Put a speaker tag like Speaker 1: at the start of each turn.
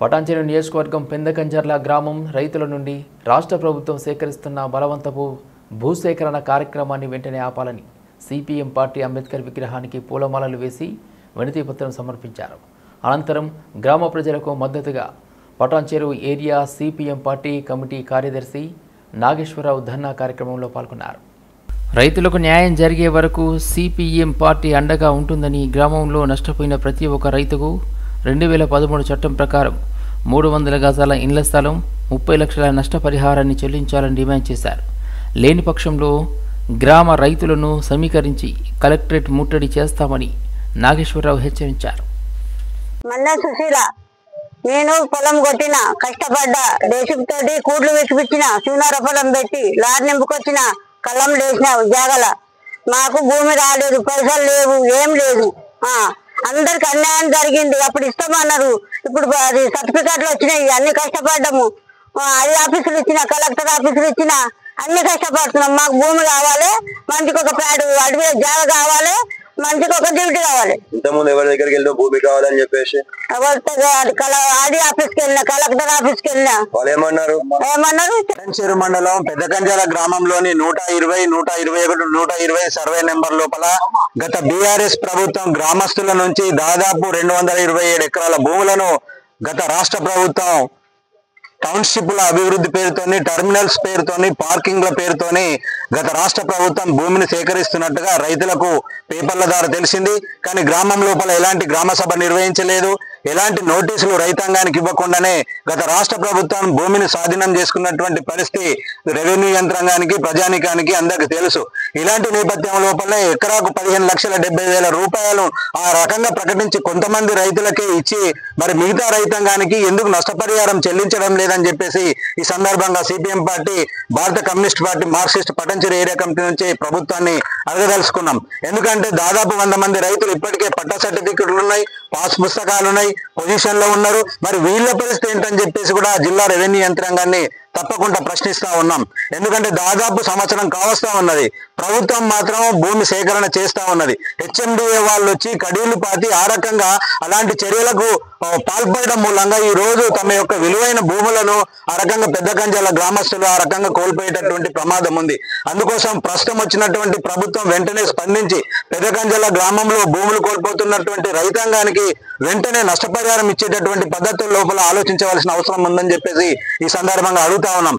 Speaker 1: పటాన్చెరు నియోజకవర్గం పెందకంజర్ల గ్రామం రైతుల నుండి రాష్ట్ర ప్రభుత్వం సేకరిస్తున్న బలవంతపు భూసేకరణ కార్యక్రమాన్ని వెంటనే ఆపాలని సిపిఎం పార్టీ అంబేద్కర్ విగ్రహానికి పూలమాలలు వేసి వినతి పత్రం సమర్పించారు అనంతరం గ్రామ ప్రజలకు మద్దతుగా Patancheru area CPM party committee కార్యదర్శి నాగేశ్వరరావు ధర్నా కార్యక్రమంలో పాల్గొన్నారు రైతులకు న్యాయం జరిగే వరకు సిపిఎం పార్టీ అండగా ఉంటుందని గ్రామంలో నష్టపోయిన ప్రతి ఒక్క రైతుకు రెండు వేల పదమూడు చట్టం ప్రకారం మూడు వందల గజాల ఇండ్ల స్థలం ముప్పై లక్షల నష్టపరిహారాన్ని చెల్లించాలని డిమాండ్ చేశారు లేని పక్షంలో గ్రామ రైతులను సమీకరించి కలెక్టరేట్ ముట్టడి చేస్తామని నాగేశ్వరరావు హెచ్చరించారు
Speaker 2: మన్నా సుశీల నేను పొలం కొట్టిన కష్టపడ్డా దేశంతోటి కూడ్లు విసిపించిన సూనార పొలం పెట్టి లారీ నింపుకొచ్చిన కళ్ళం లేచిన జాగల మాకు భూమి రాలేదు పైసలు లేవు ఏం లేదు ఆ అందరికి అన్యాయం జరిగింది అప్పుడు ఇస్తామన్నారు ఇప్పుడు అది సర్టిఫికెట్లు వచ్చినాయి అన్ని కష్టపడ్డాము ఆ, అది ఆఫీసులు ఇచ్చిన కలెక్టర్ ఆఫీసులు ఇచ్చిన అన్ని కష్టపడుతున్నాం మాకు భూమి కావాలి మంచికి ఒక ప్యాడ్ అడవి జాగ కావాలి మంచికి ఒక డ్యూటీ కావాలి
Speaker 3: ఇంతకుముందు ఎవరి దగ్గరికి వెళ్ళినా భూమి కావాలని చెప్పేసి
Speaker 2: ఎవరితో కల ఆడి ఆఫీస్కి వెళ్ళినా కలెక్టర్ ఆఫీస్కి వెళ్ళినా
Speaker 3: వాళ్ళు ఏమన్నారు
Speaker 2: ఏమన్నారు
Speaker 4: చెరు మండలం పెద్దకంజాల గ్రామంలోని నూట ఇరవై నూట ఇరవై ఒకటి నూట ఇరవై సర్వే నెంబర్ లోపల గత బీఆర్ఎస్ ప్రభుత్వం గ్రామస్తుల నుంచి దాదాపు రెండు వందల ఇరవై ఏడు ఎకరాల భూములను గత రాష్ట్ర ప్రభుత్వం టౌన్షిప్ల అభివృద్ధి పేరుతోని టెర్మినల్స్ పేరుతోని పార్కింగ్ల పేరుతోని గత రాష్ట్ర ప్రభుత్వం భూమిని సేకరిస్తున్నట్టుగా రైతులకు పేపర్ల ద్వారా తెలిసింది కానీ గ్రామం లోపల ఎలాంటి గ్రామ సభ నిర్వహించలేదు ఎలాంటి నోటీసులు రైతాంగానికి ఇవ్వకుండానే గత రాష్ట్ర ప్రభుత్వం భూమిని స్వాధీనం చేసుకున్నటువంటి పరిస్థితి రెవెన్యూ యంత్రాంగానికి ప్రజానికానికి అందరికి తెలుసు ఇలాంటి నేపథ్యం లోపలే ఎకరాకు పదిహేను లక్షల డెబ్బై వేల రూపాయలు ఆ రకంగా ప్రకటించి కొంతమంది రైతులకే ఇచ్చి మరి మిగతా రైతాంగానికి ఎందుకు నష్టపరిహారం చెల్లించడం లేదని చెప్పేసి ఈ సందర్భంగా సిపిఎం పార్టీ భారత communist party marxist Patancheru area committee నుంచి ప్రభుత్వాన్ని అడగదలుచుకున్నాం ఎందుకంటే దాదాపు వంద మంది రైతులు ఇప్పటికే పట్టా సర్టిఫికెట్లు ఉన్నాయి పాస్ పుస్తకాలు ఉన్నాయి పొజిషన్ లో ఉన్నారు మరి వీళ్ళ పరిస్థితి ఏంటని చెప్పేసి కూడా జిల్లా రెవెన్యూ యంత్రాంగాన్ని తప్పకుండా ప్రశ్నిస్తా ఉన్నాం ఎందుకంటే దాదాపు సంవత్సరం కావస్తా ఉన్నది ప్రభుత్వం మాత్రం భూమి సేకరణ చేస్తా ఉన్నది హెచ్ఎండిఏ వాళ్ళు వచ్చి కడీలు పాతి ఆ రకంగా అలాంటి చర్యలకు ఆ, పాల్పడడం మూలంగా ఈ రోజు తమ యొక్క విలువైన భూములను ఆ రకంగా పెద్ద కంజాల గ్రామస్తులు ఆ రకంగా కోల్పోయేటటువంటి ప్రమాదం ఉంది అందుకోసం ప్రస్తుతం వచ్చినటువంటి ప్రభుత్వం వెంటనే స్పందించి పెద్ద కంజాల గ్రామంలో భూములు కోల్పోతున్నటువంటి రైతాంగానికి వెంటనే నష్టపరిహారం ఇచ్చేటటువంటి పద్ధతుల లోపల ఆలోచించవలసిన అవసరం ఉందని చెప్పేసి ఈ సందర్భంగా అడుగుతా ఉన్నాం